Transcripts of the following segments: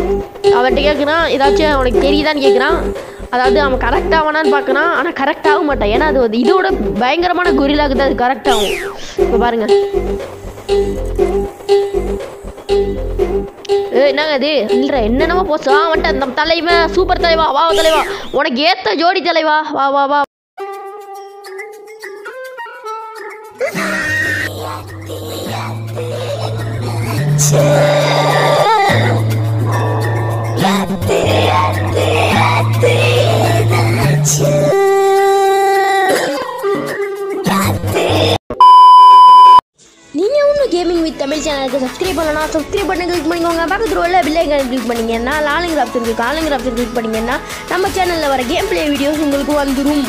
அவன்கிட்ட கேட்குறான் ஏதாச்சும் அவனுக்கு தெரியுதான்னு கேட்குறான் அதாவது அவன் கரெக்ட் ஆவானான்னு பார்க்குறான் ஆனால் கரெக்ட் ஆக மாட்டான் ஏன்னா அது வந்து இதோட பயங்கரமான கொரிலாக்கு தான் அது கரெக்ட் ஆகும் இப்போ பாருங்க ஏய் என்னங்க இது இல்ல என்னென்னமோ போச்சு ஆ வந்துட்டு நம்ம தலைவன் சூப்பர் தலைவா வா வா தலைவா உனக்கு ஏத்த ஜோடி தலைவா வா வா வா நீங்கள் இன்னும் கேமிங் வித் தமிழ் சேனலுக்கு சப்ஸ்கிரைப் பண்ணலாம் சப்ஸ்கிரைப் பண்ண கிளிக் பண்ணிக்கோங்க பக்கத்தில் உள்ள பில்லைக்கன் கிளிக் பண்ணிங்கன்னா லாலிங் ஆப்ஷன் இருக்குது காலிங் ஆப்ஷன் கிளிக் பண்ணிங்கன்னா நம்ம சேனலில் வர கேம் ப்ளே வீடியோஸ் உங்களுக்கு வந்துடும்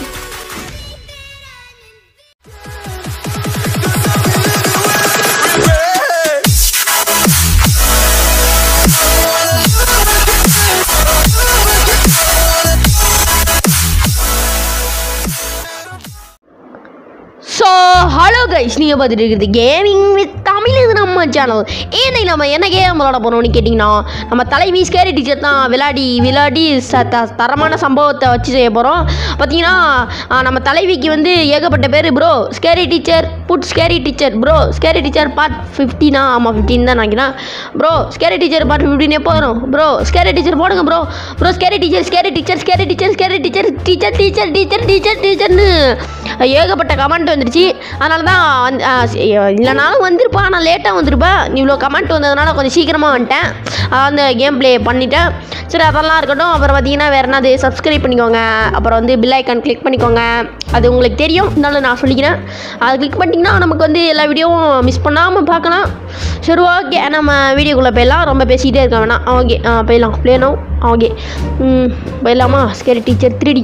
ஸோ ஹலோ கைஸ் நீங்கள் பார்த்துட்டு இருக்கிறது கேமிங் வித் தமிழ் இது நம்ம சேனல் ஏன்னை நம்ம என்ன கேம் விளாட போகிறோம்னு கேட்டிங்கன்னா நம்ம தலைவி ஸ்கேரி டீச்சர் தான் விளையாடி விளையாடி ச த தரமான சம்பவத்தை வச்சு செய்ய போகிறோம் பார்த்தீங்கன்னா ஆ, நம்ம தலைவிக்கு வந்து ஏகப்பட்ட பேர் bro scary teacher put scary teacher bro scary teacher part ஃபிஃப்டினா ஆமாம் ஃபிஃப்டின் தான் நினைக்கிறேன் bro scary teacher part fifteen எப்போ வரும் ப்ரோ ஸ்கேரி டீச்சர் போடுங்க bro bro scary teacher scary teacher scary teacher scary teacher teacher teacher teacher teacher டீச்சர்னு ஏகப்பட்ட comment வந்துருச்சு அதனால தான் வந்து ஆ, சி- இல்லைனாலும் வந்திருப்பா நான் லேட்டாக வந்திருப்பேன் இவ்வளோ கமெண்ட் வந்ததுனால கொஞ்சம் சீக்கிரமாக வந்துட்டேன் அதான் அந்த கேம் ப்ளே பண்ணிட்டேன் சரி அதெல்லாம் இருக்கட்டும் அப்புறம் பார்த்தீங்கன்னா வேறு என்னது சப்ஸ்கிரைப் பண்ணிக்கோங்க அப்புறம் வந்து பில் ஐக்கான் கிளிக் பண்ணிக்கோங்க அது உங்களுக்கு தெரியும் இருந்தாலும் நான் சொல்லிக்கிறேன் அது கிளிக் பண்ணிட்டீங்கன்னா நமக்கு வந்து எல்லா வீடியோவும் மிஸ் பண்ணாமல் பார்க்கலாம் சரி ஓகே நம்ம வீடியோக்குள்ளே போயிடலாம் ரொம்ப பேசிக்கிட்டே இருக்க வேணாம் ஓகே போயிடலாம் ப்ளேனோ ஓகே போயிடலாமா ஸ்கேரி டீச்சர் த்ரீ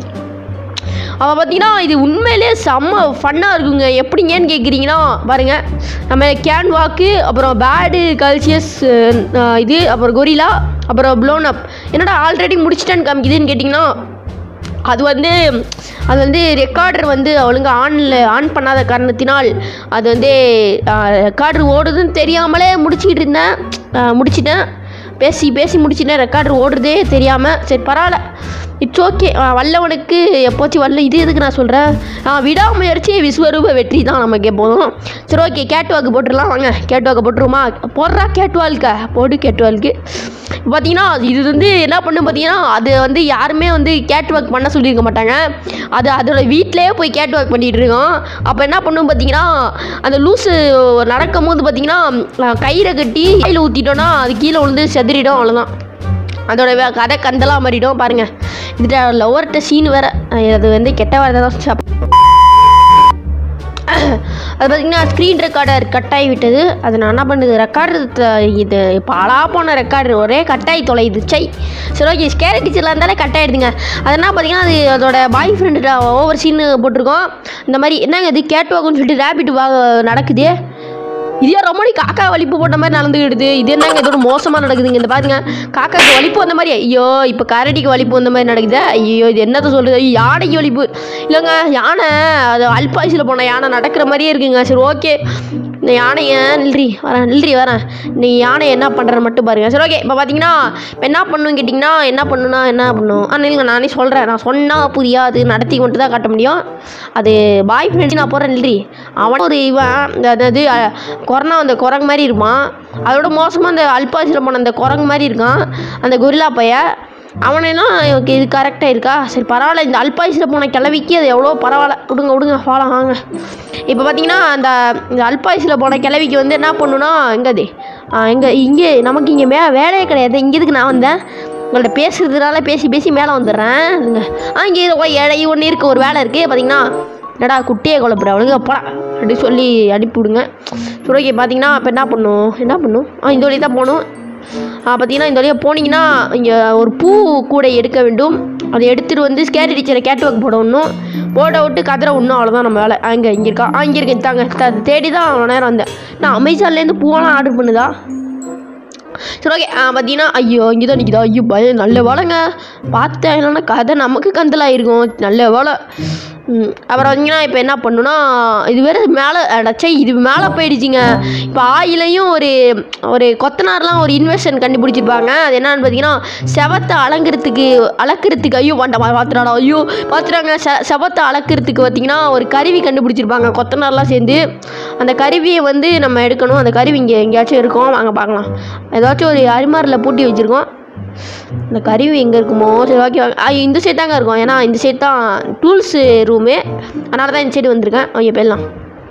அவள் பார்த்தீங்கன்னா இது உண்மையிலே செம்ம ஃபன்னாக இருக்குங்க எப்படிங்கன்னு கேட்குறீங்கன்னா பாருங்க நம்ம கேன் வாக்கு அப்புறம் பேடு கல்சியஸ் இது அப்புறம் கொரிலா அப்புறம் ப்ளோன் அப் என்னடா ஆல்ரெடி முடிச்சிட்டேன்னு காமிக்குதுன்னு கேட்டிங்கன்னா அது வந்து அது வந்து ரெக்கார்டர் வந்து ஒழுங்கா ஆனில் ஆன் பண்ணாத காரணத்தினால் அது வந்து ரெக்கார்டர் ஓடுதுன்னு தெரியாமலே முடிச்சுக்கிட்டு இருந்தேன் ஆஹ் முடிச்சிட்டேன் பேசி பேசி முடிச்சிட்டேன் ரெக்கார்டர் ஓடுறதே தெரியாமல் சரி பரவாயில்ல இட்ஸ் ஓகே வல்லவனுக்கு எப்போச்சும் வரல இது எதுக்கு நான் சொல்கிறேன் விடாமுயற்சி விஸ்வரூப வெற்றி தான் நமக்கு எப்போதும் சரி ஓகே கேட் வாக்கு போட்டுடலாம் வாங்க கேட் வாக்கு போட்டுருமா போடுறா கேட் வால்க்கா போடு கேட் வால்க்கு பார்த்தீங்கன்னா இது வந்து என்ன பண்ணும் பார்த்தீங்கன்னா அது வந்து யாருமே வந்து கேட் ஒர்க் பண்ண சொல்லியிருக்க மாட்டாங்க அது அதோட வீட்டிலேயே போய் கேட் ஒர்க் பண்ணிகிட்டு இருக்கோம் அப்போ என்ன பண்ணும் பார்த்தீங்கன்னா அந்த லூஸு நடக்கும் போது பார்த்தீங்கன்னா அஹ், கயிறை கட்டி கையில் ஊற்றிட்டோன்னா அது கீழே விழுந்து செதறிடும் அவ்வளோதான் அதோட வே- கதை கந்தெல்லாம் மாறிடும் பாருங்கள் இதுட்ட லவர்கிட்ட சீன் வேறு அது வந்து கெட்ட வார்த்தை தான் சாப் அது பார்த்தீங்கன்னா ஸ்க்ரீன் ரெக்கார்டர் கட் ஆகி விட்டது அது நான் என்ன பண்ணுது ரெக்கார்டு இது பாலா போன ரெக்கார்டு ஒரே கட்டாயி தொலையுது சை சரி ஓகே ஸ்கேர் டீச்சரில் இருந்தாலே கட் ஆகிடுதுங்க அது என்ன பார்த்தீங்கன்னா அது அதோட பாய் ஃப்ரெண்டு ஓவர் சீன் போட்டிருக்கோம் இந்த மாதிரி என்னங்க இது கேட் வாக்குன்னு சொல்லிட்டு ரேபிட் வா நடக்குது இதே ரொம்ப நாளைக்கு காக்கா வலிப்பு போட்ட மாதிரி நடந்துக்கிடுது இது என்னங்க இதோட மோசமாக நடக்குதுங்க இந்த பாருங்க காக்காக்கு வலிப்பு வந்த மாதிரி ஐயோ இப்போ கரடிக்கு வலிப்பு வந்த மாதிரி நடக்குது ஐயோ இது என்னத்த சொல்கிறது ஐயோ, யானைக்கு வலிப்பு இல்லைங்க யானை அது அல்பாயுசில் போன யானை நடக்கிற மாதிரியே இருக்குங்க சரி ஓகே இந்த யானையை நில்றி வரேன் நில்றி வரேன் நீ யானை என்ன பண்ணுற மட்டும் பாருங்க சரி ஓகே இப்போ பார்த்தீங்கன்னா இப்போ என்ன பண்ணணும் கேட்டிங்கன்னா என்ன பண்ணுன்னா என்ன பண்ணும் ஆ நில்லுங்க நானே சொல்கிறேன் நான் சொன்னால் புரியாது நடத்தி கொண்டு தான் காட்ட முடியும் அது பாய் ஃப்ரெண்ட்ஸ் நான் போகிறேன் நில்றி அவன் ஒரு இவன் இந்த அதாவது அஹ், கொரோனா அந்த குரங்கு மாதிரி இருப்பான் அதோட மோசமாக அந்த அல்பாசியில் போன அந்த குரங்கு மாதிரி இருக்கான் அந்த கொரில்லா பைய அவனேனா ஓகே இது கரெக்டாக இருக்கா சரி பரவாயில்ல இந்த அல்பாயுசில் போன கிளவிக்கு அது எவ்வளோ பரவாயில்ல விடுங்க விடுங்க ஃபாலோ வாங்க இப்போ பார்த்தீங்கன்னா அந்த இந்த அல்பாயுசில் போன கிளவிக்கு வந்து என்ன பண்ணுன்னா எங்கே அது எங்கே இங்கே நமக்கு இங்கே மே வேலையே கிடையாது இங்கே எதுக்கு நான் வந்தேன் உங்கள்ட்ட பேசுறதுனால பேசி பேசி மேலே வந்துடுறேன் இருங்க. ஆ இங்கே இலை ஒன்று இருக்குது ஒரு வேலை இருக்குது பார்த்தீங்கன்னா என்னடா குட்டியை குழப்புற அவளுங்க போடா அப்படி சொல்லி அனுப்பி விடுங்க சரி ஓகே பார்த்தீங்கன்னா இப்போ என்ன பண்ணும் என்ன பண்ணும் ஆ இந்த வழி தான் போகணும் பார்த்தீங்கன்னா இந்த வழியாக போனீங்கன்னா இங்கே ஒரு பூ கூடை எடுக்க வேண்டும் அதை எடுத்துகிட்டு வந்து ஸ்கேரி டீச்சரை கேட் ஒர்க் போட விடணும் போட விட்டு கதிரை விடணும் அவ்வளோதான் நம்ம வேலை அங்கே இங்கே இருக்கா ஆ இங்கே இருக்கு தாங்க த- தேடி தான் அவ்வளோ நேரம் வந்தேன் நான் அமேசான்லேருந்து பூவெல்லாம் ஆர்டர் பண்ணுதா சரி ஓகே பார்த்தீங்கன்னா ஐயோ இங்கே தான் நிற்கிதா ஐயோ பயம் நல்ல வேலைங்க பார்த்தேன் இல்லைன்னா கதை நமக்கு கந்தலாயிருக்கும் நல்ல வேலை ம், அப்புறம் பார்த்தீங்கன்னா இப்போ என்ன பண்ணுன்னா இது வேறு மேலே அடச்சை இது மேலே போயிடுச்சுங்க இப்போ ஆயிலையும் ஒரு ஒரு கொத்தனார்லாம் ஒரு இன்வெஸ்டன் கண்டுபிடிச்சிருப்பாங்க அது என்னன்னு பார்த்தீங்கன்னா செவத்தை அலங்கிறதுக்கு அளக்கிறதுக்கு ஐயோ வாண்டா பார்த்துடாடா ஐயோ பார்த்துட்டாங்க செ செவத்தை அளக்கிறதுக்கு பார்த்தீங்கன்னா ஒரு கருவி கண்டுபிடிச்சிருப்பாங்க கொத்தனார்லாம் சேர்ந்து அந்த கருவியை வந்து நம்ம எடுக்கணும் அந்த கருவி இங்கே எங்கேயாச்சும் இருக்கும் வாங்க பார்க்கலாம் ஏதாச்சும் ஒரு அரிமாரில் பூட்டி வச்சுருக்கோம் இந்த கருவி எங்கே இருக்குமோ சரி ஓகே ஆ இந்த சைடு தாங்க இருக்கும் ஏன்னா இந்த சைடு தான் டூல்ஸு ரூமு அதனால தான் இந்த சைடு வந்திருக்கேன் ஓகே போயிடலாம்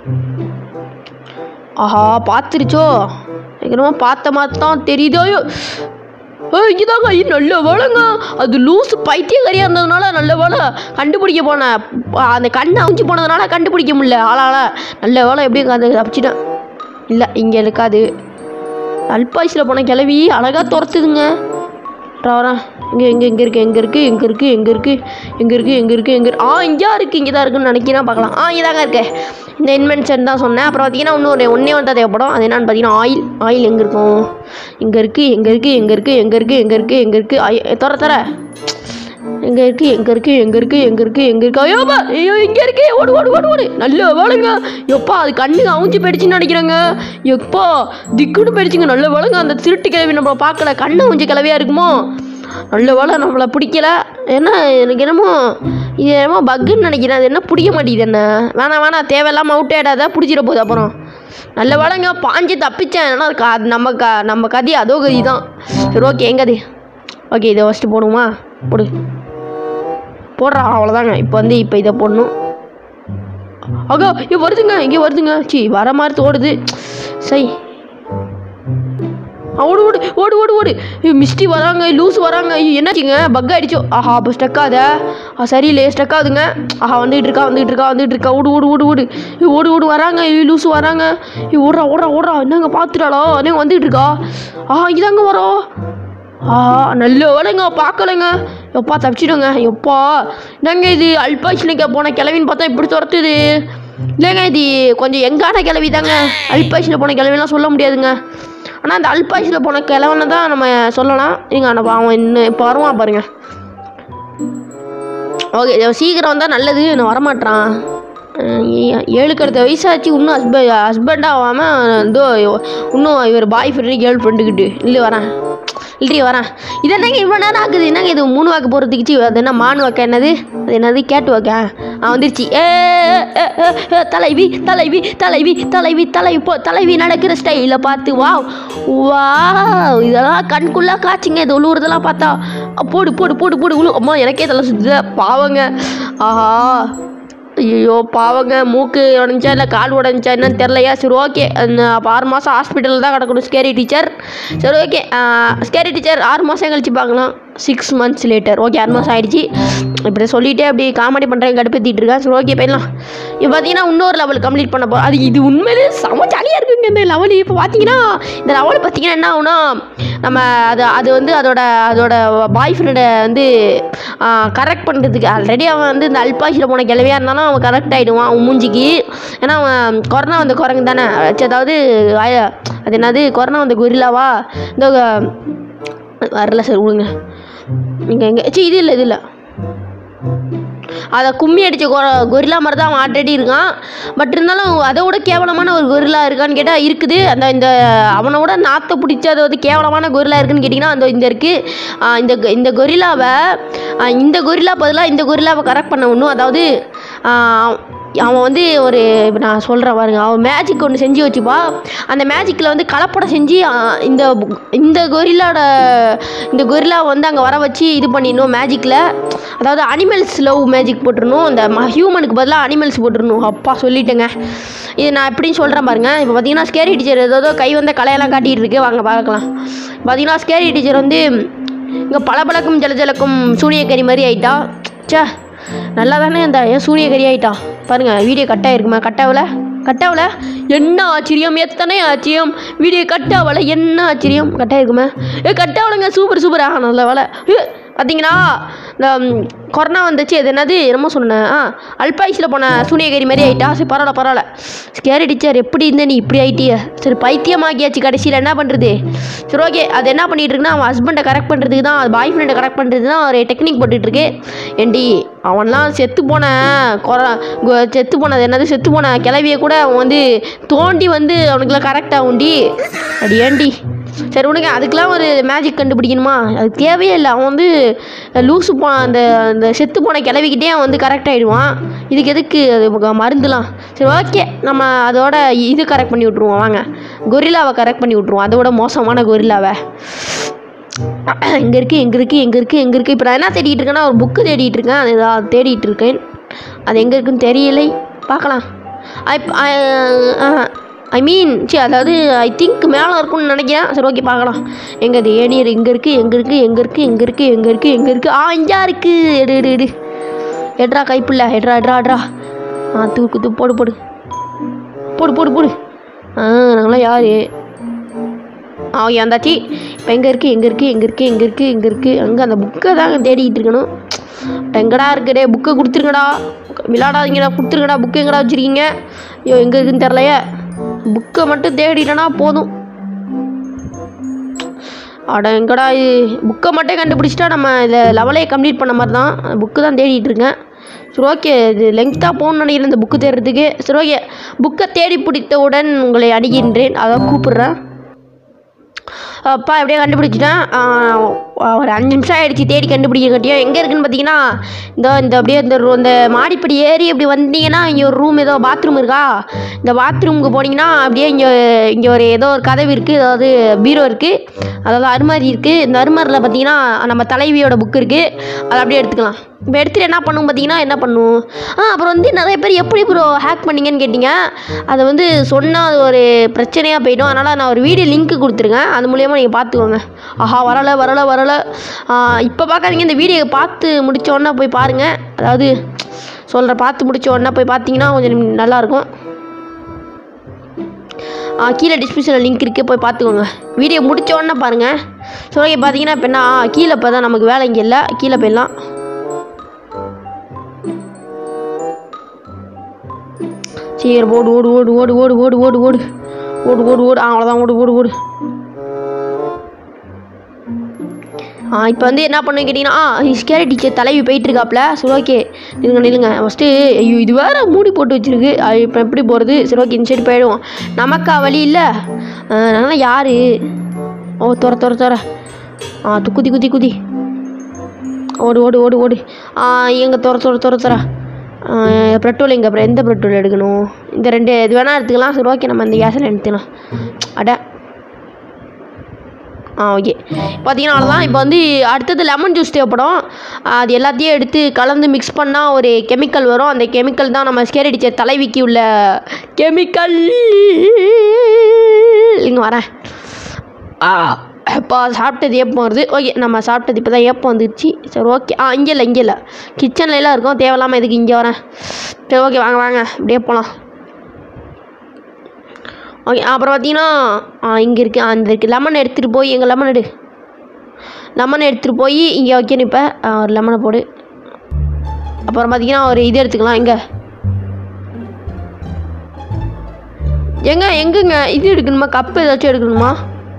ஆஹா பார்த்துருச்சோ எங்கேருமா பார்த்த மாதிரி தான் தெரியுதோ ஐயோ இங்கதாங்க ஐயோ நல்ல வேலைங்க அது லூஸ் பைத்தியக்காரியாக இருந்ததுனால நல்ல வேலை கண்டுபிடிக்க போனேன் ப- அந்த கண்ணை அவிஞ்சு போனதுனால கண்டுபிடிக்க முடியல ஆளால நல்ல வேலை எப்படியும் அது தப்பிச்சிட்டேன் இல்லை இங்கே இருக்காது அல்பாயுசில் போன கிளவி அழகாக துரத்துதுங்க வரேன், வரேன் இங்கே எங்கே எங்கே இருக்குது எங்கே இருக்குது எங்கே இருக்குது எங்கே இருக்குது எங்கே இருக்குது எங்கே இருக்குது எங்கே ஆ இங்கே இருக்குது இங்கே தான் இருக்குன்னு நினைக்கிறேன் பார்க்கலாம் ஆ இங்கே தாங்க இருக்கு இந்த இன்வென்ஷன் தான் சொன்னேன் அப்புறம் பார்த்தீங்கன்னா இன்னொரு ஒன்றே ஒன்று தான் தேவைப்படும் அது என்னன்னு பார்த்தீங்கன்னா ஆயில் ஆயில் எங்கே இருக்கும் இங்கே இருக்குது எங்கே இருக்குது எங்கே இருக்குது எங்கே இருக்குது எங்கே இருக்குது எங்கே இருக்குது ஆய் தர தர எங்கே இருக்குது எங்கே இருக்குது எங்கே இருக்குது எங்கே இருக்குது எங்கே இருக்கு ஐயோப்பா ஐயோ இங்கே இருக்கு ஓடு ஓடு ஓடு ஓடு நல்ல வேலைங்க எப்பா அது கண்ணு அவிஞ்சு போயிடுச்சுன்னு நினைக்கிறேங்க எப்பா திக்குன்னு போயிடுச்சுங்க நல்ல வேலைங்க அந்த திருட்டு கிழவி நம்மளை பார்க்கல கண்ணு அவிஞ்ச கிழவியா இருக்குமோ நல்ல வேலை நம்மளை பிடிக்கல ஏன்னா எனக்கு என்னமோ இது என்னமோ பக்குன்னு நினைக்கிறேன் அது என்ன பிடிக்க மாட்டேங்குது என்ன வேணாம் வேணாம் தேவையில்லாமல் அவுட் ஆகிடாத பிடிச்சிட போகுது அப்புறம் நல்ல வேலைங்க பாஞ்சு தப்பிச்சேன் ஏன்னா அது கா- நம்ம க நம்ம கதி அதோ கதி தான் சரி ஓகே எங்க அது ஓகே இதை ஃபஸ்ட்டு போடுமா போடு போடுறா அவ்வளோதாங்க இப்போ வந்து இப்போ இதை போடணும் அக்கா இங்கே வருதுங்க இங்கே வருதுங்க சி வர மாதிரி ஓடுது சை ஆ, ஓடு ஓடு ஓடு ஓடு ஓடு ஐயோ, மிஸ்டி வராங்க லூஸ் வராங்க ஐயோ என்னாச்சுங்க பக் ஆயிடுச்சோ ஆஹா அப்போ ஸ்டக் ஆகுதா ஆ சரியில்லையே ஸ்டக் ஆகுதுங்க ஆஹா வந்துகிட்டு இருக்கா வந்துகிட்டு இருக்கா வந்துகிட்டு இருக்கா ஓடு ஓடு ஓடு ஓடு ஐயோ, ஓடு ஓடு வராங்க ஐயோ லூஸ் வராங்க ஐயோ ஓடுறா ஓடுறா ஓடுறா என்னங்க பார்த்துட்டாளோ என்னங்க வந்துகிட்டு இருக்கா ஆஹா இதாங்க வரோம் ஆ நல்ல வேலைங்க பார்க்கலைங்க எப்பா தப்பிச்சிடுங்க எப்பா என்னங்க இது அல்பாய்ச்சினிக்க போன கிளவின்னு பார்த்தா இப்படி துரத்துது இல்லைங்க இது கொஞ்சம் எங்கான கிளவி தாங்க அல்பாய்ச்சில் போன கிளவிலாம் சொல்ல முடியாதுங்க ஆனால் அந்த அல்பாய்ச்சில் போன கிழவனை தான் நம்ம சொல்லலாம் இங்க நம்ம அவன் இன்னும் இப்போ வருவான் பாருங்க ஓகே சீக்கிரம் வந்தால் நல்லது நான் வரமாட்டான் ஏழுக்கு அடுத்த வயசாச்சு இன்னும் ஹஸ்ப ஹஸ்பண்ட் ஆகாமல் இதோ இன்னும் இவர் பாய் ஃப்ரெண்டு கேர்ள் ஃப்ரெண்டுக்கிட்டு இல்லை வரேன் இல்லையே வரேன் இது என்னங்க இவ்வளோ நேரம் ஆகுது என்னங்க இது மூணு வாக்கு போகிறதுக்கு சி, அது என்ன மான் வாக்கா என்னது அது என்னது கேட்டு வாக்கா ஆ வந்துருச்சு ஏ ஏ, ஏ, ஏ, தலைவி தலைவி தலைவி தலைவி தலைவி போ தலைவி நடக்கிற ஸ்டைலில் பார்த்து வா வா இதெல்லாம் கண்குள்ளே காய்ச்சிங்க இது உழுவுறதெல்லாம் பார்த்தா அ, போடு போடு போடு போடு உழு அம்மா எனக்கே தலை சுற்றுத பாவங்க ஆஹா ஐயோ பாவங்க மூக்கு உடஞ்சா இல்லை கால் உடஞ்சா என்னன்னு தெரிலையா சரி ஓகே அந்த அப்போ ஆறு மாதம் ஹாஸ்பிட்டலில் தான் கிடக்கணும் ஸ்கேரி டீச்சர் சரி ஓகே ஸ்கேரி டீச்சர் ஆறு மாதம் கழிச்சு பார்க்கலாம் சிக்ஸ் மந்த்ஸ் லேட்டர் ஓகே ஆறு மாதம் ஆயிடுச்சு இப்படி சொல்லிட்டே அப்படி காமெடி பண்ணுறேன் கடுப்பேற்றிட்டு இருக்கேன் சரி ஓகே போயிடலாம் இப்போ பார்த்தீங்கன்னா இன்னொரு லெவல் கம்ப்ளீட் பண்ண போகிறோம் அது இது உண்மையிலே செம ஜாலியாக இருக்குங்க இந்த லெவல் இப்போ பார்த்தீங்கன்னா இந்த லெவல் பார்த்தீங்கன்னா என்ன ஆகுனா நம்ம அது அது வந்து அதோட அதோட பாய் ஃப்ரெண்டை வந்து கரெக்ட் பண்ணுறதுக்கு ஆல்ரெடி அவன் வந்து இந்த அல்பாஷில் போன கிளவியாக இருந்தாலும் அவன் கரெக்ட் ஆகிடுவான் அவன் மூஞ்சிக்கு ஏன்னா அவன் கொரோனா வந்த குரங்கு தானே ச்சே, அதாவது ஆய- அது என்னது கொரோனா வந்த கொரில்லாவா இந்த வரல சார் விடுங்க இங்கே எங்கே சி இது இல்லை இது இல்லை அதை கும்மி அடித்த கொ கொரில்லா மாதிரி தான் அவன் ஆல்ரெடி இருக்கான் பட் இருந்தாலும் அதை விட கேவலமான ஒரு கொரில்லா இருக்கான்னு கேட்டால் இருக்குது அந்த இந்த அவனை விட நாற்றை பிடிச்ச அது வந்து கேவலமான கொரில்லா இருக்குன்னு கேட்டிங்கன்னா அந்த இந்த இருக்குது இந்த கொ- இந்த கொரில்லாவை ஆ, இந்த கொரில்லா பதிலாக இந்த கொரில்லாவை கரெக்ட் பண்ண ஒன்றும் அதாவது ஆ, அவன் வந்து ஒரு இப்போ நான் சொல்கிறேன் பாருங்க அவன் மேஜிக் ஒன்று செஞ்சு வச்சுப்பா அந்த மேஜிக்கில் வந்து கலப்படம் செஞ்சு ஆ, இந்த இந்த கொரில்லாட இந்த கொரில்லா வந்து அங்கே வர வச்சு இது பண்ணிடணும் மேஜிக்கில் அதாவது அனிமல்ஸ் லவ் மேஜிக் போட்டுருணும் இந்த ஹியூமனுக்கு பதிலாக அனிமல்ஸ் போட்டுருணும் அப்பா சொல்லிட்டேங்க இது நான் எப்படின்னு சொல்கிறேன் பாருங்க இப்போ பார்த்தீங்கன்னா ஸ்கேரி டீச்சர் ஏதோ கை வந்த கலையெல்லாம் காட்டிகிட்டு இருக்கு வாங்க பார்க்கலாம் பார்த்தீங்கன்னா ஸ்கேரி டீச்சர் வந்து இங்கே பளபளக்கும் ஜலஜலக்கும் சூனியக்கறி மாதிரி ஆயிட்டா ச்சே நல்லா தானே இந்த ஏன் சூனியக்கறி ஆயிட்டா பாருங்க வீடியோ கட் ஆயிருக்குமா கட் ஆகல கட் ஆகல என்ன ஆச்சரியம் எத்தனை ஆச்சரியம் வீடியோ கட் ஆகல என்ன ஆச்சரியம் கட் ஆயிருக்குமே ஏ கட் ஆகலைங்க சூப்பர் சூப்பர் ஆக நல்ல வேலை ஏ, பார்த்தீங்களா இந்த ம், கொரோனா வந்துச்சு அது என்னது என்னமோ சொன்னேன் ஆ அல்பாயுஸில் போன சூனியகரி மாதிரி ஆயிட்டா சரி பரவாயில்ல பரவாயில்ல ஸ்கேரி டீச்சர் எப்படி இருந்த நீ இப்படி ஆயிட்டிய சரி பைத்தியமாகியாச்சு கடைசியில் என்ன பண்ணுறது சரி ஓகே அது என்ன பண்ணிட்டு இருக்குன்னா அவன் ஹஸ்பண்டை கரெக்ட் பண்ணுறதுக்கு தான் அது பாய் ஃப்ரெண்டை கரெக்ட் பண்ணுறதுக்கு தான் ஒரு டெக்னிக் போட்டுட்டு இருக்கு ஏண்டி அவன்லாம் செத்து போன கொர கு- செத்து போனது என்னது செத்து போன கிளவியை கூட அவன் வந்து தோண்டி வந்து அவனுக்குலாம் கரெக்ட் ஆகும்டி அடி ஏண்டி சரி உனக்கு அதுக்கெலாம் ஒரு மேஜிக் கண்டுபிடிக்கணுமா அது தேவையே இல்லை அவன் வந்து லூசு போ அந்த அந்த செத்து போன கிளவிக்கிட்டே அவன் வந்து கரெக்ட் ஆகிடுவான் இதுக்கு எதுக்கு அது ம- மருந்துலாம் சரி ஓகே நம்ம அதோட இது கரெக்ட் பண்ணி விட்ருவோம் வாங்க கொரில்லாவை கரெக்ட் பண்ணி விட்ருவோம் அதோட மோசமான கொரில்லாவை எங்கே இருக்குது எங்கே இருக்குது எங்கே இருக்குது எங்கே இருக்குது இப்போ நான் என்ன தேடிட்டு இருக்கேன்னா ஒரு புக்கு தேடிட்டு இருக்கேன் அது ஏதாவது தேடிட்டு இருக்கேன் அது எங்கே இருக்குன்னு தெரியலை பார்க்கலாம் ஐ மீன் சி அதாவது ஐ திங்க் மேலே இருக்கும்னு நினைக்கிறேன் சரி ஓகே பார்க்கலாம் எங்கே அது ஏனியர் எங்கே இருக்குது எங்கே இருக்குது எங்கே இருக்குது எங்கே இருக்குது எங்கே இருக்குது எங்கே இருக்குது ஆ இங்கே இருக்குது எடு எடு எடு எட்ரா கைப்புள்ள எட்ரா எட்ரா எட்ரா ஆ தூக்கு தூ போடு போடு போடு போடு போடு ஆ நாங்களாம் யார் ஆ ஓகே வந்தாச்சு இப்போ எங்கே இருக்குது எங்கே இருக்குது எங்கே இருக்குது எங்கே இருக்குது எங்கே இருக்குது அங்கே அந்த புக்கை தாங்க தேடிட்டு இருக்கணும் எங்கடா இருக்குடே புக்கை கொடுத்துருங்கடா விளாடாதீங்கடா கொடுத்துருங்கடா புக்கு எங்கடா வச்சுருக்கீங்க ஐயோ எங்கே இருக்குன்னு தெரிலையே புக்கை மட்டும் தேடிட்டேன்னா போதும் அட எங்கடா இது புக்கை மட்டும் கண்டுபிடிச்சிட்டா நம்ம இதில் லெவலே கம்ப்ளீட் பண்ண மாதிரி தான் புக்கு தான் தேடிட்டு இருக்கேன் சரி ஓகே இது லெங்க்த்தாக போகணும்னு நினைக்கிறேன் இந்த புக்கு தேடுறதுக்கு சரி ஓகே புக்கை தேடி பிடித்தவுடன் உங்களை அணுகின்றேன் அதான் கூப்பிடுறேன் அப்பா எப்படியே கண்டுபிடிச்சிட்டேன் ஆ, ஒரு அஞ்சு நிமிஷம் ஆயிடுச்சு தேடி கண்டுபிடிக்க கட்டியும் எங்கே இருக்குன்னு பார்த்தீங்கன்னா இந்த இந்த அப்படியே இந்த ரூ- இந்த மாடிப்படி ஏறி இப்படி வந்தீங்கன்னா இங்கே ஒரு ரூம் ஏதோ பாத்ரூம் இருக்கா இந்த பாத்ரூமுக்கு போனீங்கன்னா அப்படியே இங்கே இங்கே ஒரு ஏதோ ஒரு கதவு இருக்குது அதாவது பீரோ இருக்குது அதாவது அருமாரி இருக்குது இந்த அருமாரில் பார்த்தீங்கன்னா நம்ம தலைவியோட புக் இருக்குது அதை அப்படியே எடுத்துக்கலாம் இப்போ எடுத்துகிட்டு என்ன பண்ணும் பார்த்தீங்கன்னா என்ன பண்ணும் ஆ அப்புறம் வந்து நிறைய பேர் எப்படி ப்ரோ ஹேக் பண்ணீங்கன்னு கேட்டிங்க அதை வந்து சொன்னால் அது ஒரு பிரச்சனையாக போயிடும் அதனால் நான் ஒரு வீடியோ லிங்க் கொடுத்துருக்கேன் அது மூலியமாக நீங்கள் பார்த்துக்கோங்க ஆஹா வரலை வரலை வரலை இப்போ பார்க்காதீங்க இந்த வீடியோ பார்த்து முடிச்ச உடனே போய் பாருங்கள் அதாவது சொல்கிற பார்த்து முடிச்ச உடனே போய் பார்த்தீங்கன்னா கொஞ்சம் நல்லாயிருக்கும் ஆ, கீழே டிஸ்கிரிப்ஷனில் லிங்க் இருக்குது போய் பார்த்துக்கோங்க வீடியோ முடிச்ச உடனே பாருங்கள் ஸோ ஓகே பார்த்தீங்கன்னா இப்போ என்ன ஆ, கீழே இப்போ தான் நமக்கு வேலை இங்கே இல்லை கீழே போயிடலாம் சீக்கிரம் ஓடு ஓடு ஓடு ஓடு ஓடு ஓடு ஓடு ஓடு ஓடு ஓடு ஓடு ஆ, அவ்வளோதான் ஓடு ஓடு ஓடு ஆ இப்போ வந்து என்ன பண்ணுன்னு கேட்டிங்கன்னா ஆ ஸ்கேரி டீச்சர் தலைவி போயிட்டு இருக்காப்ல சரி ஓகே நில்லுங்க நில்லுங்க ஃபஸ்ட்டு ஐயோ இது வேற மூடி போட்டு வச்சிருக்கு அது இப்போ எப்படி போகிறது சரி ஓகே இந்த சைடு போயிடுவோம் நமக்கா வழி இல்லை நாங்களாம் யார் ஓ துற துற துற ஆ து குதி குதி குதி ஓடு ஓடு ஓடு ஓடு ஆ எங்கே துற துற துற துற பெட்ரோல் எங்கே அப்புறம் எந்த பெட்ரோல் எடுக்கணும் இந்த ரெண்டு இது வேணால் எடுத்துக்கலாம் சரி ஓகே நம்ம இந்த கேஸில் எடுத்துக்கலாம் அட ஆ ஓகே பார்த்தீங்கன்னா அவ்வளோதான் இப்போ வந்து அடுத்தது லெமன் ஜூஸ் தேவைப்படும் அது எல்லாத்தையும் எடுத்து கலந்து மிக்ஸ் பண்ணால் ஒரு கெமிக்கல் வரும் அந்த கெமிக்கல் தான் நம்ம ஸ்கேர் அடித்த தலைவிக்கு உள்ள கெமிக்கல் இங்கே வரேன் ஆ இப்போ சாப்பிட்டது ஏப்பம் வருது ஓகே நம்ம சாப்பிட்டது இப்போ தான் ஏப்பம் வந்துருச்சு சரி ஓகே ஆ இங்கே இல்லை இங்கே இல்லை கிச்சனில் எல்லாம் இருக்கும் தேவையில்லாமல் எதுக்கு இங்கே வரேன் சரி ஓகே வாங்க வாங்க இப்படியே போகலாம் ஓகே அப்புறம் பார்த்தீங்கன்னா இங்கே இருக்குது அந்த இருக்குது லெமன் எடுத்துகிட்டு போய் எங்கள் லெமன் எடு லெமன் எடுத்துகிட்டு போய் இங்கே வைக்கணும் இப்போ ஒரு லெமனை போடு அப்புறம் பார்த்தீங்கன்னா ஒரு இது எடுத்துக்கலாம் எங்கே எங்க எங்கங்க இது எடுக்கணுமா கப்பு ஏதாச்சும் எடுக்கணுமா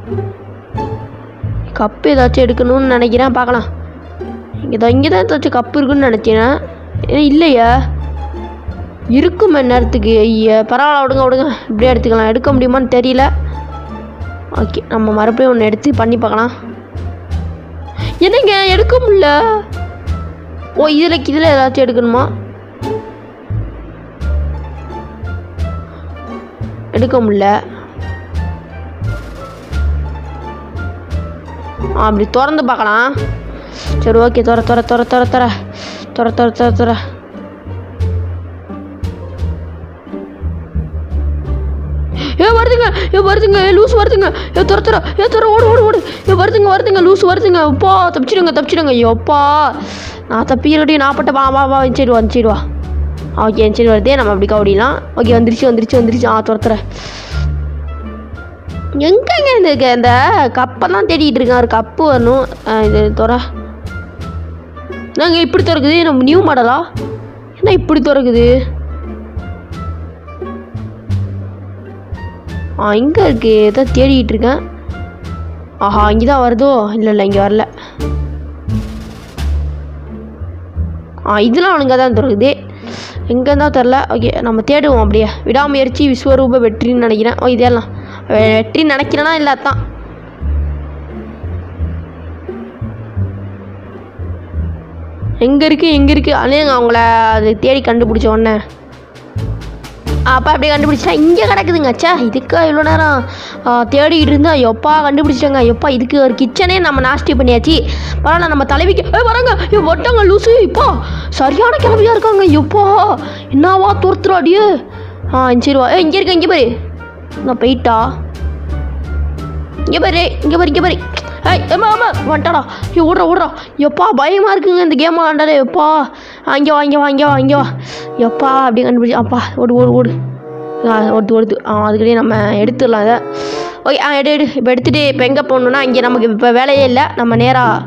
கப்பு ஏதாச்சும் எடுக்கணும்னு நினைக்கிறேன் பார்க்கலாம் இங்கே தான் இங்கே தான் ஏதாச்சும் கப்பு இருக்குன்னு நினச்சேன் ஏ இல்லையா இருக்கும் நேரத்துக்கு ஐயா பரவாயில்ல விடுங்க விடுங்க இப்படியே எடுத்துக்கலாம் எடுக்க முடியுமான்னு தெரியல ஓகே நம்ம மறுபடியும் ஒன்று எடுத்து பண்ணி பார்க்கலாம் என்னங்க எடுக்க முடியல ஓ இதில் இதில் ஏதாச்சும் எடுக்கணுமா எடுக்க முடியல ஆ அப்படி திறந்து பார்க்கலாம் சரி ஓகே துற துற துற துற துற துற துற துற துற ஏ வருதுங்க ஏ வருதுங்க ஏ லூஸ் வருதுங்க ஏ துற துற ஏ துற ஓடு ஓடு ஓடு ஏ வருதுங்க வருதுங்க லூஸ் வருதுங்க அப்பா தப்பிச்சிடுங்க தப்பிச்சிடுங்க ஐயோ அப்பா நான் தப்பிக்கிறடி நான் பட்ட வா வா வா சரி வா சரி வா ஓகே சரி வருதே நம்ம அப்படி கபடிலாம் ஓகே வந்துருச்சு வந்துருச்சு வந்துருச்சு ஆ துரத்துற எங்கங்க இந்த க- இந்த கப்பை தான் தேடிட்டு இருக்கேன் ஒரு கப்பு வரணும் ஆ, இது துற நாங்கள் இப்படி திறக்குது நம்ம நியூ மாடலா என்ன இப்படி திறக்குது ஆ இங்கே இருக்கு ஏதோ தேடிட்டு இருக்கேன் ஆஹா இங்கே தான் வருதோ இல்லை இல்லை இங்கே வரல ஆ இதெல்லாம் அவனுங்க தான் திறக்குது எங்கே தான் தெரில ஓகே நம்ம தேடுவோம் அப்படியே விடாமுயற்சி விஸ்வரூப வெற்றின்னு நினைக்கிறேன் ஓ இதெல்லாம் வெ- வெற்றின்னு நினைக்கிறேன்னா இல்லை அதான் எங்கே இருக்குது எங்கே இருக்குது அண்ணேங்க அவங்கள அது தேடி கண்டுபிடிச்ச உடனே அப்போ அப்படியே கண்டுபிடிச்சா இங்கே கிடக்குதுங்க அச்சா இதுக்கா இவ்வளோ நேரம் ஆ, தேடிட்டு இருந்தா எப்பா கண்டுபிடிச்சிட்டாங்க எப்பா இதுக்கு ஒரு கிச்சனே நம்ம நாஸ்டி பண்ணியாச்சு பரவாயில்ல நம்ம தலைவிக்கு ஏ வராங்க ஏ வட்டாங்க லூசு இப்போ சரியான கிளம்பியா இருக்காங்க எப்பா என்னவா துரத்துறாடியே ஆ சரி வா ஏ இங்கே இருக்க இங்கே பாரு நான் போயிட்டா இங்கே பாரு இங்கே பாரு இங்கே பாரு ஏய் ஏமா ஆமா வந்துட்டாடா ஐயோ ஓடுறா ஓடுறா எப்பா பயமாக இருக்குங்க இந்த கேம் ஆண்டாலே எப்பா அங்கே வா இங்கே வா இங்கே வா இங்கே வா எப்பா அப்படி கண்டுபிடிச்சி அப்பா ஓடு ஓடு ஓடு ஆ ஓடுது ஓடுது ஆ அதுக்கிட்டே நம்ம எடுத்துடலாம் இதை ஓகே ஆ எடு எடு இப்போ எடுத்துகிட்டு இப்போ எங்கே போகணுன்னா இங்கே நமக்கு இப்போ வேலையே இல்லை நம்ம நேராக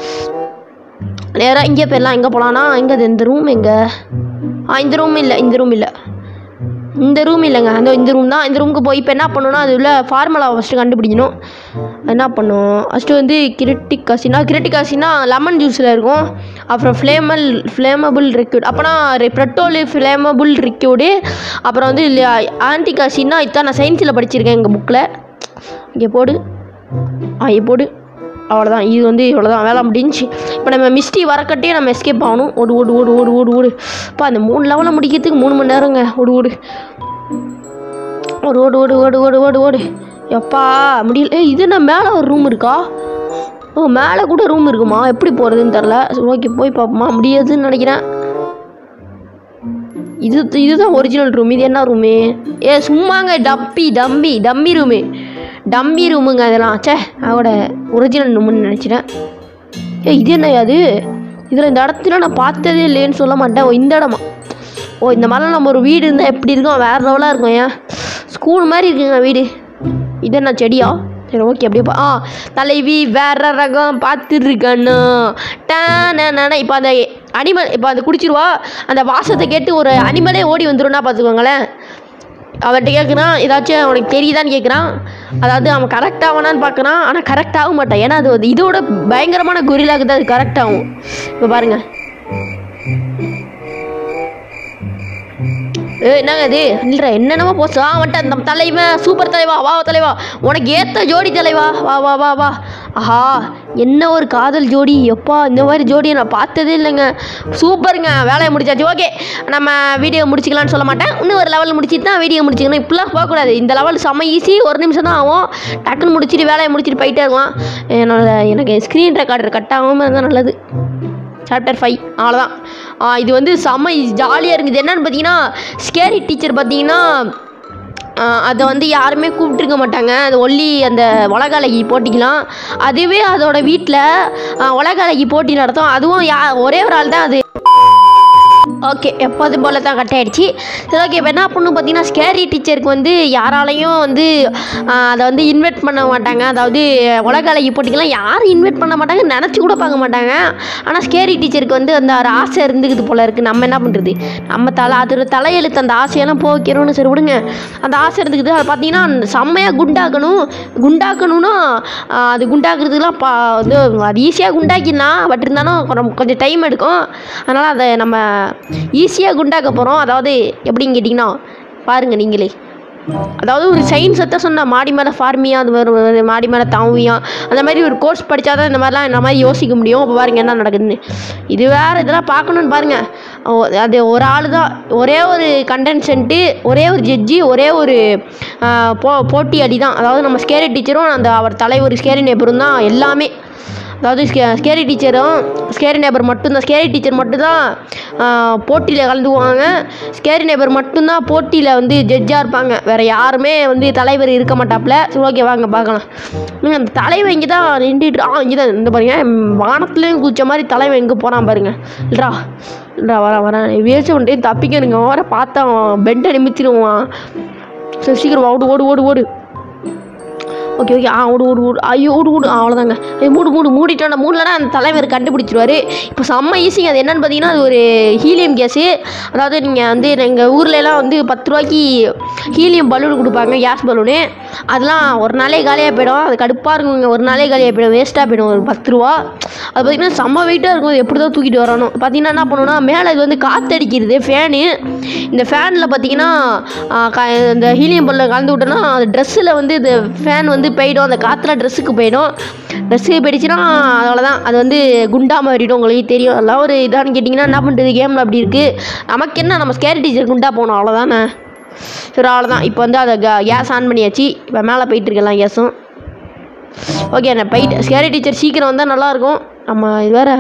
நேராக இங்கே போயிடலாம் எங்கே போகலான்னா எங்கே அது இந்த ரூம் எங்கே ஆ இந்த ரூம் இல்லை இந்த ரூம் இல்லை இந்த ரூம் இல்லைங்க அந்த இந்த ரூம் தான் இந்த ரூமுக்கு போய் இப்போ என்ன பண்ணணும்னா அது உள்ள ஃபார்முலா ஃபஸ்ட்டு கண்டுபிடிக்கணும் என்ன பண்ணும் ஃபஸ்ட்டு வந்து கிரிட்டிக் ஆசினா கிரிட்டிக் ஆசினா லெமன் ஜூஸில் இருக்கும் அப்புறம் ஃப்ளேமல் ஃப்ளேமபிள் ரிக்யூட் அப்போனா பெட்ரோல் ஃப்ளேமபிள் ரிக்யூடு அப்புறம் வந்து ஆன்டிக் ஆசினா இதான் நான் சயின்ஸில் படிச்சிருக்கேன் எங்கள் புக்கில் இங்கே போடு ஆ இங்கே போடு அவ்வளோதான் இது வந்து இவ்வளோதான் வேலை முடிஞ்சுச்சு இப்போ நம்ம மிஸ்டி வரக்கட்டே நம்ம எஸ்கேப் ஆகணும் ஓடு ஓடு ஓடு ஓடு ஓடு ஓடு அப்பா அந்த மூணு லெவலில் முடிக்கிறதுக்கு மூணு மணி நேரங்க ஓடு ஓடு ஓடு ஓடு ஓடு ஓடு ஓடு ஓடு ஓடு எப்பா முடியல ஏய் இது என்ன மேலே ஒரு ரூம் இருக்கா ஓ மேலே கூட ரூம் இருக்குமா எப்படி போகிறதுன்னு தெரில ஓகே போய் பார்ப்போமா முடியாதுன்னு நினைக்கிறேன் இது இதுதான் ஒரிஜினல் ரூம் இது என்ன ரூமு ஏ சும்மாங்க டப்பி டம்பி டம்மி ரூமு டம்மி ரூமுங்க அதெல்லாம் ச்சே அதோட ஒரிஜினல் ரூமுன்னு நினச்சிட்டேன் ஏ இது என்ன அது இதில் இந்த இடத்துல நான் பார்த்ததே இல்லைன்னு சொல்ல மாட்டேன் ஓ இந்த இடமா ஓ இந்த மாதிரிலாம் நம்ம ஒரு வீடு இருந்தால் எப்படி இருக்கும் வேறு லெவலாக இருக்கும் ஏன் ஸ்கூல் மாதிரி இருக்குங்க வீடு இது என்ன செடியா சரி ஓகே அப்படியே பா ஆ தலைவி வேற ரகம் பார்த்துருக்கண்ணா டேன இப்போ அந்த அனிமல் இப்போ அந்த குடிச்சிருவா அந்த வாசத்தை கேட்டு ஒரு அனிமலே ஓடி வந்துரும்னா பார்த்துக்கோங்களேன் அவன்கிட்ட கேட்குறான் ஏதாச்சும் அவனுக்கு தெரியுதான்னு கேட்குறான் அதாவது அவன் கரெக்ட் ஆவானான்னு பார்க்குறான் ஆனால் கரெக்ட் ஆக மாட்டான் ஏன்னா அது வந்து இதோட பயங்கரமான குரிலாக்கு தான் அது கரெக்ட் ஆகும் இப்போ பாருங்க ஏ என்னங்க இது இல்லைடா என்னென்னமோ போச்சு ஆ வந்துட்டேன் நம்ம தலைவன் சூப்பர் தலைவா வா வா தலைவா உனக்கு ஏற்ற ஜோடி தலைவா வா வா வா வா ஆஹா என்ன ஒரு காதல் ஜோடி எப்பா இந்த மாதிரி ஜோடியை நான் பார்த்ததே இல்லைங்க சூப்பருங்க வேலையை முடிச்சாச்சு ஓகே நம்ம வீடியோ முடிச்சிக்கலாம்னு சொல்ல மாட்டேன் இன்னும் ஒரு லெவல் முடிச்சிட்டு தான் வீடியோ முடிச்சிக்கணும் இப்படிலாம் போகக்கூடாது இந்த லெவல் செம்ம ஈஸி ஒரு நிமிஷம் தான் ஆகும் டக்குன்னு முடிச்சிட்டு வேலையை முடிச்சிட்டு போயிட்டே இருக்கலாம் என்னோட எனக்கு ஸ்க்ரீன் ரெக்கார்டர் கட் ஆகாமல் இருந்தால் நல்லது சாப்டர் ஃபைவ் அவ்வளோதான் இது வந்து செம்ம ஜாலியாக இருக்குது என்னன்னு பார்த்தீங்கன்னா ஸ்கேரி டீச்சர் பார்த்தீங்கன்னா அதை வந்து யாருமே கூப்பிட்டுருக்க மாட்டாங்க அது ஒல்லி அந்த உலக அழகி போட்டிக்கலாம் அதுவே அதோட வீட்டில் உலக அழகி போட்டி நடத்தும் அதுவும் யா ஒரே ஒரு ஆள் தான் அது ஓகே எப்போதும் போல தான் கட் ஆயிடுச்சு சரி ஓகே இப்போ என்ன பண்ணும் பார்த்தீங்கன்னா ஸ்கேரி டீச்சருக்கு வந்து யாராலையும் வந்து ஆஹ், அதை வந்து இன்வைட் பண்ண மாட்டாங்க அதாவது உலக அழகி போட்டிக்கெல்லாம் யாரும் இன்வைட் பண்ண மாட்டாங்க நினச்சி கூட பார்க்க மாட்டாங்க ஆனால் ஸ்கேரி டீச்சருக்கு வந்து அந்த ஒரு ஆசை இருந்துக்குது போல இருக்குது நம்ம என்ன பண்ணுறது நம்ம தலை அது தலையெழுத்து அந்த ஆசையெல்லாம் போக்கிறோன்னு சரி விடுங்க அந்த ஆசை இருந்துக்குது அதை பார்த்தீங்கன்னா செம்மையாக குண்டாக்கணும் குண்டாக்கணும்னா ஆஹ், அது குண்டாக்குறதுக்குலாம் பா வந்து அது ஈஸியாக குண்டாக்கிடலாம் பட் இருந்தாலும் கொஞ்சம் கொஞ்சம் டைம் எடுக்கும் அதனால் அதை நம்ம ஈஸியாக குண்டாக்க போகிறோம் அதாவது எப்படின்னு கேட்டிங்கன்னா பாருங்கள் நீங்களே அதாவது ஒரு சயின்ஸ் சத்த சொன்ன மாடி மேலே ஃபார்மியா அது மாதிரி ஒரு மாடி மேலே தாவியா அந்த மாதிரி ஒரு கோர்ஸ் படித்தா தான் இந்த மாதிரிலாம் இந்த மாதிரி யோசிக்க முடியும் இப்போ பாருங்க என்ன நடக்குதுன்னு இது வேறு இதெல்லாம் பார்க்கணுன்னு பாருங்கள் ஓ, அது ஒரு ஆள் தான் ஒரே ஒரு கண்டென்சென்ட்டு ஒரே ஒரு ஜட்ஜி ஒரே ஒரு ஆ, போ போட்டியாடி தான் அதாவது நம்ம ஸ்கேரி டீச்சரும் அந்த அவர் தலைவர் ஸ்கேரி நேபரும் தான் எல்லாமே அதாவது ஸ்கே ஸ்கேரி டீச்சரும் ஸ்கேரி நேபர் மட்டும்தான் ஸ்கேரி டீச்சர் மட்டும்தான் போட்டியில் கலந்துக்குவாங்க ஸ்கேரி நேபர் மட்டும்தான் போட்டியில் வந்து ஜட்ஜாக இருப்பாங்க வேறு யாருமே வந்து தலைவர் இருக்க மாட்டாப்புல சரி ஓகே வாங்க பார்க்கலாம் நீங்க அந்த தலைவன் இங்கே தான் நின்றுட்டு ஆ இங்கே தான் இந்த பாருங்க ம், வானத்துலேயும் குச்ச மாதிரி தலைவன் எங்கே போகிறான் பாருங்க இல்லைடா இல்லைடா வரேன் வரேன் வேஸ்ட் பண்ணிட்டு தப்பிக்கணுங்க வர பார்த்தா பெண்டை நிமித்திடுவான் சரி சீக்கிரம் ஓடு ஓடு ஓடு ஓடு ஓகே ஓகே ஆ விடு விடு விடு ஐயோ விடு விடு அவ்வளோதாங்க ஐயோ, மூடு மூடு மூடிட்டோம் மூடலன்னா அந்த தலைவர் கண்டுபிடிச்சிருவாரு இப்போ செம்ம ஈஸிங்க அது என்னன்னு பார்த்தீங்கன்னா அது ஒரு ஹீலியம் கேஸு அதாவது நீங்கள் வந்து எங்கள் ஊர்ல எல்லாம் வந்து பத்து ரூபாய்க்கு ஹீலியம் பலூன் கொடுப்பாங்க கேஸ் பலூனு அதெல்லாம் ஒரு நாளே காலியாக போயிடும் அது கடுப்பாக இருக்குங்க ஒரு நாளே காலியாக போயிடும் வேஸ்ட்டாக போயிடும் ஒரு பத்து ரூபா அது பார்த்தீங்கன்னா செம்ம வெயிட்டாக இருக்கும் அது எப்படி தான் தூக்கிட்டு வரணும் பார்த்தீங்கன்னா என்ன பண்ணணும்னா மேலே இது வந்து காற்றடிக்கிறது ஃபேனு இந்த ஃபேனில் பார்த்தீங்கன்னா ஆ, க- இந்த ஹீலியம் பல்ல கலந்து விட்டோன்னா அந்த ட்ரெஸ்ஸில் வந்து இந்த ஃபேன் வந்து போயிடும் அந்த காற்றுல ட்ரெஸ்ஸுக்கு போயிடும் ட்ரெஸ்ஸுக்கு போயிடுச்சுன்னா அவ்வளோதான் அது வந்து குண்டா மாறிடும் உங்களுக்கு தெரியும் அதெல்லாம் ஒரு இதான்னு கேட்டிங்கன்னா என்ன பண்ணுறது கேமில் அப்படி இருக்குது நமக்கு என்ன நம்ம ஸ்கேர் டீச்சர் குண்டா போகணும் அவ்வளோதானே சரி அவ்வளோதான் இப்போ வந்து அதை கேஸ் ஆன் பண்ணியாச்சு இப்போ மேலே போயிட்டு இருக்கலாம் கேஸும் ஓகே நான் போயிட்டு ஸ்கேரி டீச்சர் சீக்கிரம் வந்தால் நல்லாயிருக்கும் நம்ம இது வேறு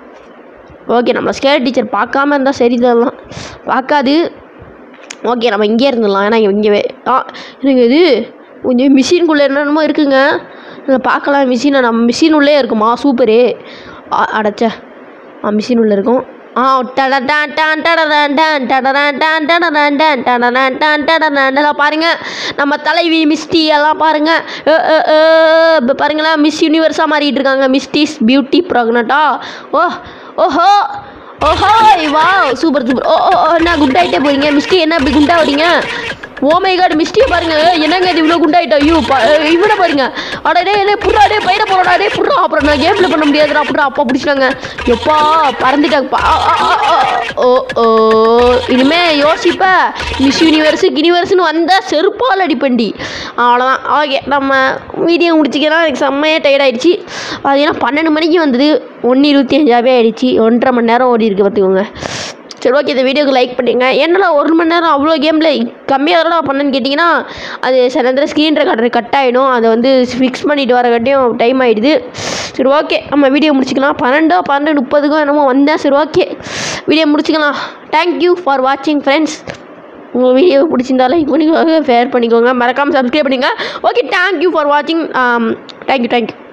ஓகே நம்ம ஸ்கேரி டீச்சர் பார்க்காம இருந்தால் சரி தான் பார்க்காது ஓகே நம்ம இங்கே இருந்துடலாம் ஏன்னா இங்கே ஆ எனக்கு இது கொஞ்சம் மிஷின்குள்ளே என்னென்னமோ இருக்குங்க இதை பார்க்கலாம் மிஷினை நம்ம மிஷின் உள்ளே இருக்குமா சூப்பரு அடைச்ச ஆ மிஷின் உள்ளே இருக்கும் ஆ டடடான் டான் டடடான் டான் டடடான் டான் டடடான் டான் டடடான் டான் டடடான் எல்லாம் பாருங்க நம்ம தலைவி மிஸ்டி எல்லாம் பாருங்க அ, அ, அ, இப்ப பாருங்களேன் மிஸ் யூனிவர்ஸாக மாறிட்டு இருக்காங்க மிஸ்டிஸ் பியூட்டி ப்ராக்னட்டா ஓ ஓஹோ ஓஹோ வா சூப்பர் சூப்பர் ஓ ஓ ஓ, என்ன குண்டாயிட்டே போறீங்க மிஸ்டி என்ன இப்படி குண்டா வரீங்க ஓ மை காட் மிஸ்டியை பாருங்க என்னங்க இது இவ்வளோ குண்டாயிட்டா ஐயோ பா இவனை பாருங்க அட டே டே புறா டே பயிர போறடா டே புறா அப்புறம் நான் கேம் ப்ளே பண்ண முடியாதுடா புறா அப்பா பிடிச்சிட்டாங்க எப்பா பறந்துட்டாங்கப்பா ஆ, ஆ, ஆ, ஆ. ஓ ஓ இனிமே யோசிப்ப மிஸ் யூனிவர்ஸ் கினிவர்ஸ்னு வந்தால் செருப்பால் அடிப்பண்டி அவ்வளோதான் ஓகே நம்ம வீடியோ முடிச்சிக்கலாம் எனக்கு செம்மையாக டயர்ட் ஆயிடுச்சு பார்த்தீங்கன்னா பன்னெண்டு மணிக்கு வந்தது ஒன்று இருபத்தி அஞ்சாவே ஆயிடுச்சு ஒன்றரை மணி நேரம் ஓடி இருக்கு பார்த்துக்கோங்க சரி ஓகே இந்த வீடியோக்கு லைக் பண்ணுங்க என்னடா ஒரு மணி நேரம் அவ்வளோ கேமில் கம்மியாக தான் பண்ணேன்னு கேட்டிங்கன்னா அது சில நேரத்தில் ஸ்க்ரீன் ரெக்கார்டர் கட் ஆகிடும் அதை வந்து ஃபிக்ஸ் பண்ணிட்டு வரக்காட்டியும் டைம் ஆகிடுது சரி ஓகே நம்ம வீடியோ முடிச்சுக்கலாம் பன்னெண்டோ பன்னெண்டு முப்பதுக்கோ என்னமோ வந்தேன் சரி ஓகே வீடியோ முடிச்சுக்கலாம் தேங்க்யூ ஃபார் வாட்சிங் ஃப்ரெண்ட்ஸ் உங்கள் வீடியோ பிடிச்சிருந்தா லைக் பண்ணிக்கோங்க ஷேர் பண்ணிக்கோங்க மறக்காமல் சப்ஸ்கிரைப் பண்ணுங்க ஓகே தேங்க்யூ ஃபார் வாட்சிங் தேங்க்யூ தேங்க்யூ